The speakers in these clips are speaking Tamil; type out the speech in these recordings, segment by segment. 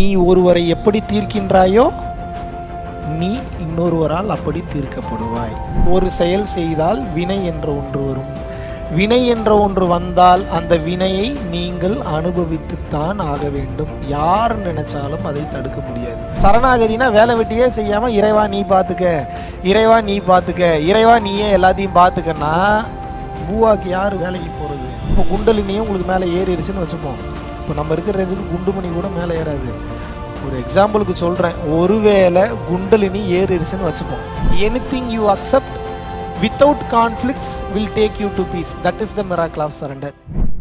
நீ ஒருவரை எப்படி தீர்க்கின்றாயோ நீ இன்னொருவரால் அப்படி தீர்க்கப்படுவாய் ஒரு செயல் செய்தால் வினை என்ற ஒன்று வரும் வினை என்ற ஒன்று வந்தால் அந்த வினையை நீங்கள் அனுபவித்துத்தான் ஆக வேண்டும் யார் நினைச்சாலும் அதை தடுக்க முடியாது சரணாகதினா வேலை வெட்டியே செய்யாம இறைவா நீ பார்த்துக்க இறைவா நீ பார்த்துக்க இறைவா நீயே எல்லாத்தையும் பார்த்துக்கன்னா பூவாக்கு யார் வேலைக்கு போகிறது இப்போ குண்டலினியும் உங்களுக்கு மேலே ஏறிடுச்சுன்னு வச்சுப்போம் இப்போ நம்ம இருக்கிற ரேஞ்சுக்கு குண்டுமணி கூட மேலே ஏறாது ஒரு எக்ஸாம்பிளுக்கு சொல்கிறேன் ஒருவேளை குண்டலினி ஏறிடுச்சுன்னு வச்சுப்போம் anything you accept without conflicts will take you to peace that is the miracle of surrender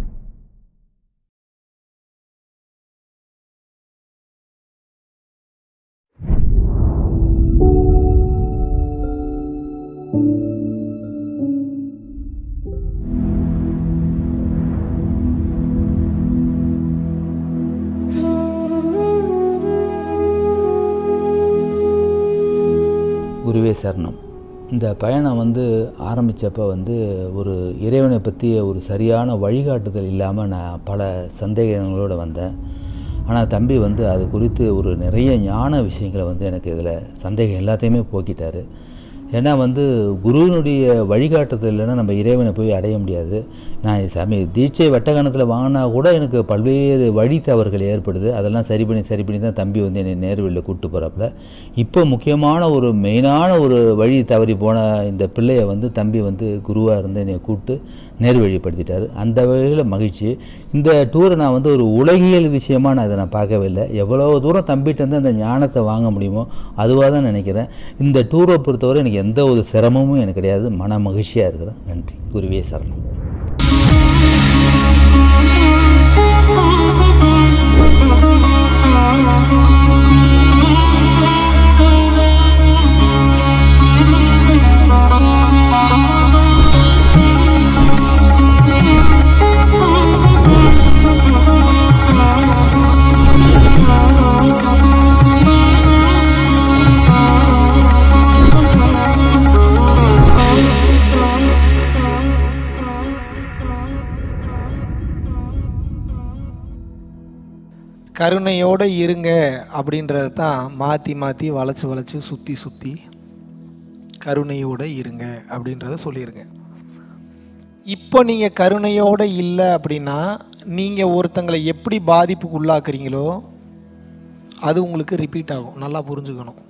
குருவே சரணம் இந்த பயணம் வந்து ஆரம்பித்தப்ப வந்து ஒரு இறைவனை பற்றிய ஒரு சரியான வழிகாட்டுதல் இல்லாமல் நான் பல சந்தேகங்களோடு வந்தேன் ஆனால் தம்பி வந்து அது குறித்து ஒரு நிறைய ஞான விஷயங்களை வந்து எனக்கு இதில் சந்தேகம் எல்லாத்தையுமே போக்கிட்டாரு ஏன்னா வந்து குருவினுடைய வழிகாட்டுதல் இல்லைன்னா நம்ம இறைவனை போய் அடைய முடியாது நான் சாமி தீட்சை வட்டகணத்தில் வாங்கினா கூட எனக்கு பல்வேறு வழி தவறுகள் ஏற்படுது அதெல்லாம் சரி பண்ணி சரி பண்ணி தான் தம்பி வந்து என்னை நேர்வழியில் கூப்பிட்டு போகிறாப்புல இப்போ முக்கியமான ஒரு மெயினான ஒரு வழி தவறி போன இந்த பிள்ளையை வந்து தம்பி வந்து குருவாக இருந்து என்னை கூப்பிட்டு நேர்வழிப்படுத்திட்டாரு அந்த வகையில் மகிழ்ச்சி இந்த டூரை நான் வந்து ஒரு உலகியல் விஷயமா நான் இதை நான் பார்க்கவே இல்லை எவ்வளோ தூரம் தம்பிகிட்ட இருந்து அந்த ஞானத்தை வாங்க முடியுமோ அதுவாக தான் நினைக்கிறேன் இந்த டூரை பொறுத்தவரை எனக்கு எந்த ஒரு சிரமமும் எனக்கு கிடையாது மன மகிழ்ச்சியாக இருக்கிறேன் நன்றி குருவே சரணம் கருணையோடு இருங்க அப்படின்றது தான் மாற்றி மாற்றி வளைச்சு வளைச்சு சுற்றி சுற்றி கருணையோடு இருங்க அப்படின்றத சொல்லிடுங்க இப்போ நீங்கள் கருணையோடு இல்லை அப்படின்னா நீங்கள் ஒருத்தங்களை எப்படி பாதிப்புக்கு உள்ளாக்குறீங்களோ அது உங்களுக்கு ரிப்பீட் ஆகும் நல்லா புரிஞ்சுக்கணும்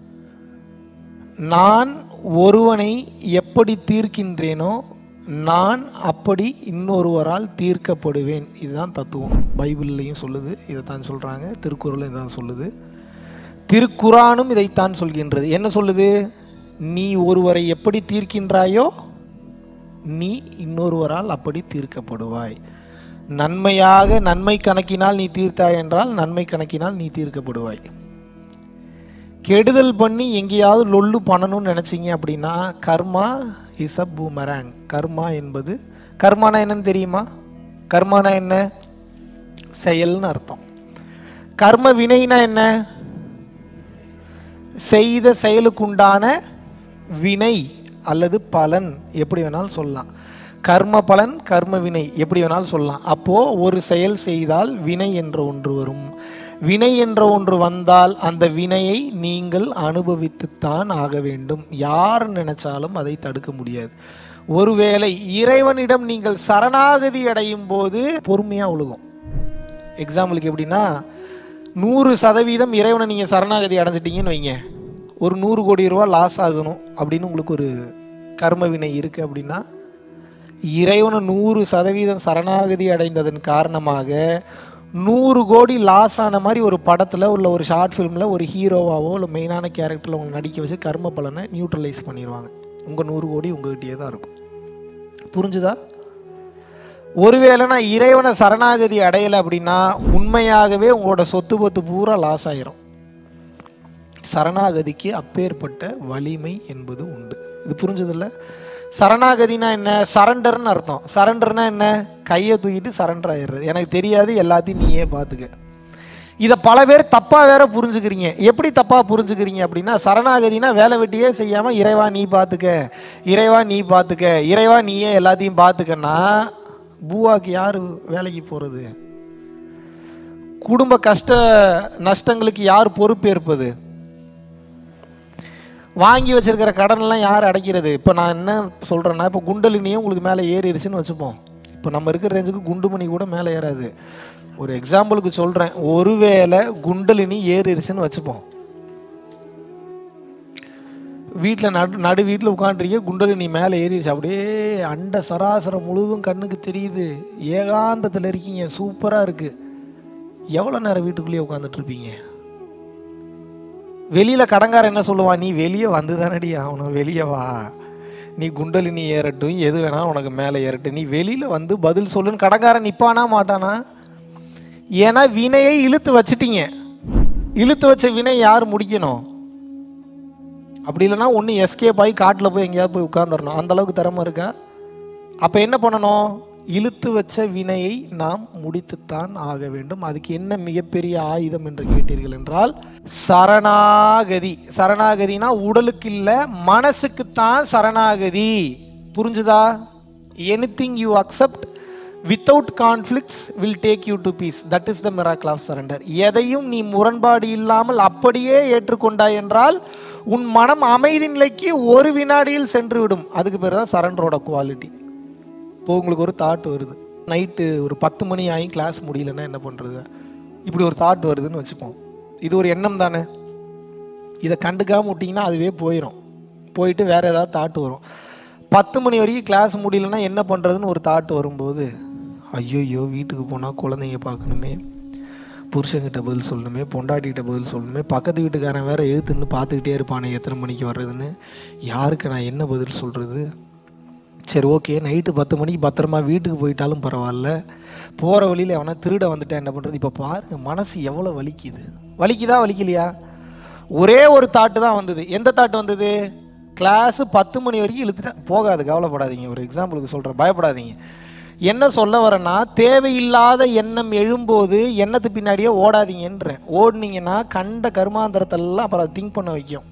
நான் ஒருவனை எப்படி தீர்க்கின்றேனோ நான் அப்படி இன்னொருவரால் தீர்க்கப்படுவேன் இதுதான் தத்துவம் பைபிள்லையும் சொல்லுது இதைத்தான் சொல்கிறாங்க திருக்குறளும் இதான் சொல்லுது திருக்குறானும் இதைத்தான் சொல்கின்றது என்ன சொல்லுது நீ ஒருவரை எப்படி தீர்க்கின்றாயோ நீ இன்னொருவரால் அப்படி தீர்க்கப்படுவாய் நன்மையாக நன்மை கணக்கினால் நீ தீர்த்தாய் என்றால் நன்மை கணக்கினால் நீ தீர்க்கப்படுவாய் கெடுதல் பண்ணி எங்கேயாவது லொல்லு பண்ணணும்னு நினச்சிங்க அப்படின்னா கர்மா இஸ் அ பூமராங் கர்மா என்பது கர்மானா என்னன்னு தெரியுமா கர்மானா என்ன செயல்னு அர்த்தம் கர்ம வினைனா என்ன செய்த செயலுக்குண்டான வினை அல்லது பலன் எப்படி வேணாலும் சொல்லலாம் கர்ம பலன் கர்ம வினை எப்படி வேணாலும் சொல்லலாம் அப்போது ஒரு செயல் செய்தால் வினை என்ற ஒன்று வரும் வினை என்ற ஒன்று வந்தால் அந்த வினையை நீங்கள் அனுபவித்துத்தான் ஆக வேண்டும் யார் நினைச்சாலும் அதை தடுக்க முடியாது ஒருவேளை இறைவனிடம் நீங்கள் சரணாகதி அடையும் போது பொறுமையாக ஒழுகும் எக்ஸாம்பிளுக்கு எப்படின்னா நூறு சதவீதம் இறைவனை நீங்கள் சரணாகதி அடைஞ்சிட்டீங்கன்னு வைங்க ஒரு நூறு கோடி ரூபா லாஸ் ஆகணும் அப்படின்னு உங்களுக்கு ஒரு கர்ம வினை இருக்குது அப்படின்னா இறைவனை நூறு சதவீதம் சரணாகதி அடைந்ததன் காரணமாக நூறு கோடி லாஸ் ஆன மாதிரி ஒரு படத்தில் உள்ள ஒரு ஷார்ட் ஃபிலிமில் ஒரு ஹீரோவாவோ இல்லை மெயினான கேரக்டரில் உங்களை நடிக்க வச்சு கர்ம பலனை நியூட்ரலைஸ் பண்ணிடுவாங்க உங்கள் நூறு கோடி உங்ககிட்டயே தான் இருக்கும் புரிஞ்சுதா ஒருவேளை நான் இறைவனை சரணாகதி அடையலை அப்படின்னா உண்மையாகவே உங்களோட சொத்து பத்து பூரா லாஸ் ஆயிரும் சரணாகதிக்கு அப்பேற்பட்ட வலிமை என்பது உண்டு இது புரிஞ்சதில்ல சரணாகதினா என்ன சரண்டர்னு அர்த்தம் சரண்டர்னா என்ன கையை தூக்கிட்டு சரண்டர் ஆயிடுறது எனக்கு தெரியாது எல்லாத்தையும் நீயே பார்த்துக்க இதை பல பேர் தப்பாக வேற புரிஞ்சுக்கிறீங்க எப்படி தப்பாக புரிஞ்சுக்கிறீங்க அப்படின்னா சரணாகதினா வேலை வெட்டியே செய்யாமல் இறைவா நீ பார்த்துக்க இறைவா நீ பார்த்துக்க இறைவா நீயே எல்லாத்தையும் பார்த்துக்கன்னா பூவாக்கு யார் வேலைக்கு போகிறது குடும்ப கஷ்ட நஷ்டங்களுக்கு யார் பொறுப்பேற்பது வாங்கி வச்சிருக்கிற கடன்லாம் யார் அடைக்கிறது இப்போ நான் என்ன சொல்கிறேன்னா இப்போ குண்டலினியே உங்களுக்கு மேலே ஏறிடுச்சுன்னு வச்சுப்போம் இப்போ நம்ம இருக்கிற ரேஞ்சுக்கு குண்டுமணி கூட மேலே ஏறாது ஒரு எக்ஸாம்பிளுக்கு சொல்கிறேன் ஒருவேளை குண்டலினி ஏறிடுச்சுன்னு வச்சுப்போம் வீட்டில் நடு நடு வீட்டில் உட்காந்துருக்கீங்க குண்டலினி மேலே ஏறிடுச்சு அப்படியே அண்ட சராசரம் முழுதும் கண்ணுக்கு தெரியுது ஏகாந்தத்தில் இருக்கீங்க சூப்பராக இருக்குது எவ்வளோ நேரம் வீட்டுக்குள்ளேயே உட்காந்துட்டு இருப்பீங்க வெளியில கடங்காரன் என்ன சொல்லுவான் நீ வெளியே வந்து தானடி ஆகணும் வெளியே வா நீ குண்டலினி ஏறட்டும் எது வேணாலும் உனக்கு மேலே ஏறட்டும் நீ வெளியில வந்து பதில் சொல்லுன்னு கடங்காரன் நிப்பானா மாட்டானா ஏன்னா வினையை இழுத்து வச்சிட்டீங்க இழுத்து வச்ச வினை யார் முடிக்கணும் அப்படி இல்லைன்னா ஒன்று எஸ்கேப் ஆகி காட்டில் போய் எங்கேயாவது போய் உட்காந்துடணும் அந்த அளவுக்கு திறமை இருக்கா அப்போ என்ன பண்ணணும் இழுத்து வச்ச வினையை நாம் முடித்துத்தான் ஆக வேண்டும் அதுக்கு என்ன மிகப்பெரிய ஆயுதம் என்று கேட்டீர்கள் என்றால் சரணாகதி சரணாகதினா உடலுக்கு இல்லை மனசுக்குத்தான் சரணாகதி புரிஞ்சுதா anything you accept without conflicts will take you to peace that is the miracle of surrender எதையும் நீ முரண்பாடு இல்லாமல் அப்படியே ஏற்றுக்கொண்டாய் என்றால் உன் மனம் அமைதி நிலைக்கு ஒரு வினாடியில் சென்று விடும் அதுக்கு பேர் தான் சரண்டரோட குவாலிட்டி இப்போ உங்களுக்கு ஒரு தாட் வருது நைட்டு ஒரு பத்து மணி ஆகி கிளாஸ் முடியலன்னா என்ன பண்ணுறது இப்படி ஒரு தாட் வருதுன்னு வச்சுப்போம் இது ஒரு எண்ணம் தானே இதை கண்டுக்காம விட்டிங்கன்னா அதுவே போயிடும் போயிட்டு வேற ஏதாவது தாட் வரும் பத்து மணி வரைக்கும் கிளாஸ் முடியலன்னா என்ன பண்ணுறதுன்னு ஒரு தாட் வரும்போது ஐயோ வீட்டுக்கு போனால் குழந்தைங்க பார்க்கணுமே புருஷன்கிட்ட பதில் சொல்லணுமே பொண்டாட்டிகிட்ட பதில் சொல்லணுமே பக்கத்து வீட்டுக்காரன் வேற எதிர்த்துன்னு பார்த்துக்கிட்டே இருப்பானே எத்தனை மணிக்கு வர்றதுன்னு யாருக்கு நான் என்ன பதில் சொல்கிறது சரி ஓகே நைட்டு பத்து மணிக்கு பத்திரமா வீட்டுக்கு போயிட்டாலும் பரவாயில்ல போகிற வழியில் எவனா திருட வந்துட்டா என்ன பண்ணுறது இப்போ பாருங்க மனசு எவ்வளோ வலிக்குது வலிக்குதா வலிக்கலையா ஒரே ஒரு தாட்டு தான் வந்தது எந்த தாட்டு வந்தது கிளாஸு பத்து மணி வரைக்கும் இழுத்துட்டேன் போகாது கவலைப்படாதீங்க ஒரு எக்ஸாம்பிளுக்கு சொல்கிறேன் பயப்படாதீங்க என்ன சொல்ல வரேன்னா தேவையில்லாத எண்ணம் எழும்போது எண்ணத்து பின்னாடியே ஓடாதீங்கன்றேன் ஓடுனீங்கன்னா கண்ட கருமாந்திரத்தெல்லாம் அப்புறம் திங்க் பண்ண வைக்கும்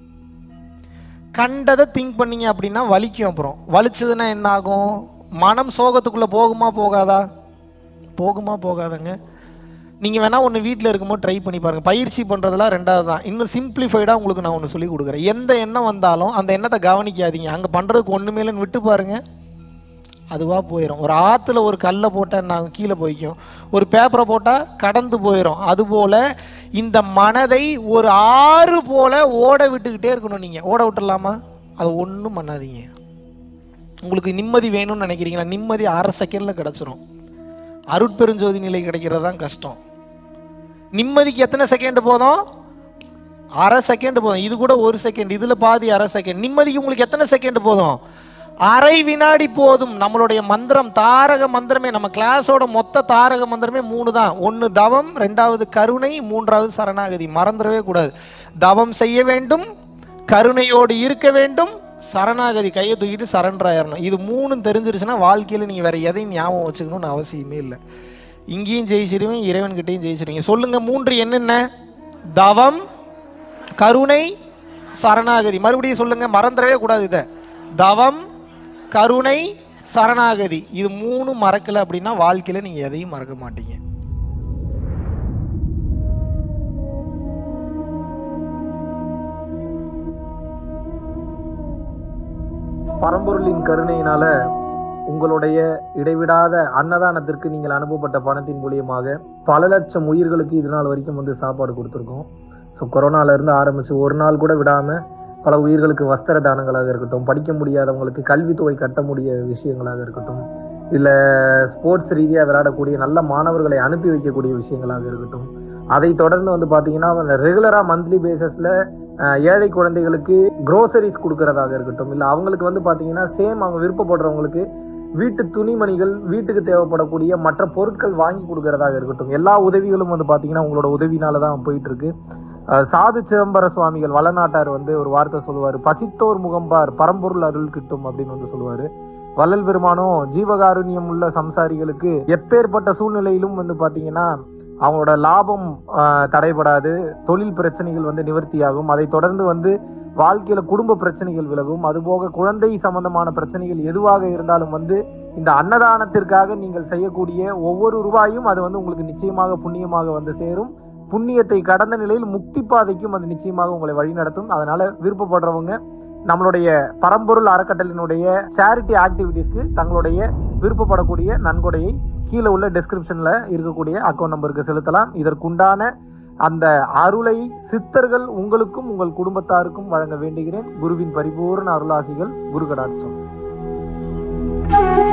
கண்டதை திங்க் பண்ணீங்க அப்படின்னா வலிக்கும் அப்புறம் வலிச்சதுன்னா என்ன ஆகும் மனம் சோகத்துக்குள்ளே போகுமா போகாதா போகுமா போகாதங்க நீங்கள் வேணால் ஒன்று வீட்டில் இருக்கும்போது ட்ரை பண்ணி பாருங்கள் பயிற்சி பண்ணுறதெல்லாம் ரெண்டாவது தான் இன்னும் சிம்பிளிஃபைடாக உங்களுக்கு நான் ஒன்று சொல்லி கொடுக்குறேன் எந்த எண்ணம் வந்தாலும் அந்த எண்ணத்தை கவனிக்காதீங்க அங்கே பண்ணுறதுக்கு ஒன்றுமே இல்லைன்னு விட்டு பாருங்கள் அதுவாக போயிடும் ஒரு ஆற்றுல ஒரு கல்லை போட்டால் நாங்கள் கீழே போய்க்கும் ஒரு பேப்பரை போட்டால் கடந்து போயிடும் அதுபோல் இந்த மனதை ஒரு ஆறு போல் ஓட விட்டுக்கிட்டே இருக்கணும் நீங்கள் ஓட விட்டுடலாமா அது ஒன்றும் பண்ணாதீங்க உங்களுக்கு நிம்மதி வேணும்னு நினைக்கிறீங்களா நிம்மதி அரை செகண்டில் கிடச்சிரும் அருட்பெருஞ்சோதி நிலை கிடைக்கிறது தான் கஷ்டம் நிம்மதிக்கு எத்தனை செகண்ட் போதும் அரை செகண்ட் போதும் இது கூட ஒரு செகண்ட் இதில் பாதி அரை செகண்ட் நிம்மதிக்கு உங்களுக்கு எத்தனை செகண்ட் போதும் அரை வினாடி போதும் நம்மளுடைய மந்திரம் தாரக மந்திரமே நம்ம கிளாஸோட மொத்த தாரக மந்திரமே மூணு தான் ஒன்று தவம் ரெண்டாவது கருணை மூன்றாவது சரணாகதி மறந்துடவே கூடாது தவம் செய்ய வேண்டும் கருணையோடு இருக்க வேண்டும் சரணாகதி கையை தூக்கிட்டு சரண்டர் ஆயிடணும் இது மூணும் தெரிஞ்சிருச்சுன்னா வாழ்க்கையில் நீங்கள் வேற எதையும் ஞாபகம் வச்சுக்கணும்னு அவசியமே இல்லை இங்கேயும் ஜெயிச்சிருவேன் இறைவன்கிட்டையும் ஜெயிச்சிருவீங்க சொல்லுங்க மூன்று என்னென்ன தவம் கருணை சரணாகதி மறுபடியும் சொல்லுங்க மறந்துடவே கூடாது இதை தவம் கருணை சரணாகதி இது மூணு மறக்கல அப்படின்னா வாழ்க்கையில நீங்க எதையும் மறக்க மாட்டீங்க பரம்பொருளின் கருணையினால உங்களுடைய இடைவிடாத அன்னதானத்திற்கு நீங்கள் அனுப்பப்பட்ட பணத்தின் மூலியமாக பல லட்சம் உயிர்களுக்கு இது நாள் வரைக்கும் வந்து சாப்பாடு கொடுத்துருக்கோம் ஸோ கொரோனால இருந்து ஆரம்பிச்சு ஒரு நாள் கூட விடாம பல உயிர்களுக்கு வஸ்திர தானங்களாக இருக்கட்டும் படிக்க முடியாதவங்களுக்கு கல்வித்தொகை கட்ட முடிய விஷயங்களாக இருக்கட்டும் இல்லை ஸ்போர்ட்ஸ் ரீதியாக விளையாடக்கூடிய நல்ல மாணவர்களை அனுப்பி வைக்கக்கூடிய விஷயங்களாக இருக்கட்டும் அதை தொடர்ந்து வந்து பார்த்தீங்கன்னா ரெகுலராக மந்த்லி பேசிஸில் ஏழை குழந்தைகளுக்கு க்ரோசரிஸ் கொடுக்கறதாக இருக்கட்டும் இல்லை அவங்களுக்கு வந்து பார்த்தீங்கன்னா சேம் அவங்க விருப்பப்படுறவங்களுக்கு வீட்டு துணிமணிகள் வீட்டுக்கு தேவைப்படக்கூடிய மற்ற பொருட்கள் வாங்கி கொடுக்கறதாக இருக்கட்டும் எல்லா உதவிகளும் வந்து பார்த்தீங்கன்னா உங்களோட உதவினால தான் போயிட்டு இருக்கு அஹ் சாது சிதம்பர சுவாமிகள் வளநாட்டார் வந்து ஒரு வார்த்தை சொல்லுவார் பசித்தோர் முகம்பார் பரம்பொருள் அருள் கிட்டும் அப்படின்னு வந்து சொல்லுவார் வள்ளல் பெருமானும் ஜீவகாருண்யம் உள்ள சம்சாரிகளுக்கு எப்பேற்பட்ட சூழ்நிலையிலும் வந்து பார்த்தீங்கன்னா அவங்களோட லாபம் ஆஹ், தடைபடாது தொழில் பிரச்சனைகள் வந்து நிவர்த்தியாகும் அதை தொடர்ந்து வந்து வாழ்க்கையில குடும்ப பிரச்சனைகள் விலகும் அதுபோக குழந்தை சம்பந்தமான பிரச்சனைகள் எதுவாக இருந்தாலும் வந்து இந்த அன்னதானத்திற்காக நீங்கள் செய்யக்கூடிய ஒவ்வொரு ரூபாயும் அது வந்து உங்களுக்கு நிச்சயமாக புண்ணியமாக வந்து சேரும் புண்ணியத்தை கடந்த நிலையில் முக்தி பாதைக்கும் அது நிச்சயமாக உங்களை வழிநடத்தும் அதனால விருப்பப்படுறவங்க நம்மளுடைய பரம்பொருள் அறக்கட்டளினுடைய சேரிட்டி ஆக்டிவிட்டீஸ்க்கு தங்களுடைய விருப்பப்படக்கூடிய நன்கொடையை கீழே உள்ள டெஸ்கிரிப்ஷன்ல இருக்கக்கூடிய அக்கௌண்ட் நம்பருக்கு செலுத்தலாம் இதற்குண்டான அந்த அருளை சித்தர்கள் உங்களுக்கும் உங்கள் குடும்பத்தாருக்கும் வழங்க வேண்டுகிறேன் குருவின் பரிபூர்ண அருளாசிகள் குரு கடாட்சம்